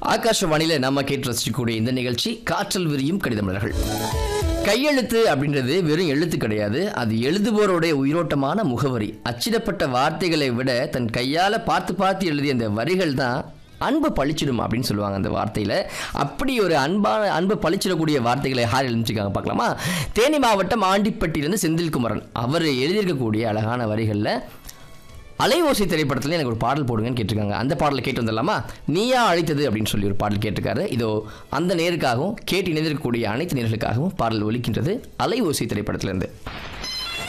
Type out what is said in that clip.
ஆகாஷவாணியில் நம்ம கேட்டு ரசிக்கக்கூடிய இந்த நிகழ்ச்சி காற்றல் விரியும் கடிதமலர்கள் கையெழுத்து அப்படின்றது வெறும் எழுத்து கிடையாது அது எழுதுபவருடைய உயிரோட்டமான முகவரி அச்சிடப்பட்ட வார்த்தைகளை விட தன் கையால் பார்த்து பார்த்து எழுதிய அந்த வரிகள் தான் அன்பு பழிச்சிடும் அப்படின்னு சொல்லுவாங்க அந்த வார்த்தையில் அப்படி ஒரு அன்பான அன்பு பழிச்சிடக்கூடிய வார்த்தைகளை யார் எழுதிச்சிருக்காங்க பார்க்கலாமா தேனி மாவட்டம் ஆண்டிப்பட்டியிலிருந்து செந்தில்குமரன் அவர் எழுதியிருக்கக்கூடிய அழகான வரிகளில் அலைவோசை திரைப்படத்தில் எனக்கு ஒரு பாடல் போடுங்கன்னு கேட்டிருக்காங்க அந்த பாடலை கேட்டு வந்துடலாமா நீயா அழைத்தது அப்படின்னு சொல்லி ஒரு பாடல் கேட்டிருக்காரு இதோ அந்த நேருக்காகவும் கேட்டு இணைந்திருக்கக்கூடிய அனைத்து நேர்களுக்காகவும் பாடல் ஒலிக்கின்றது அலைவோசை திரைப்படத்திலிருந்து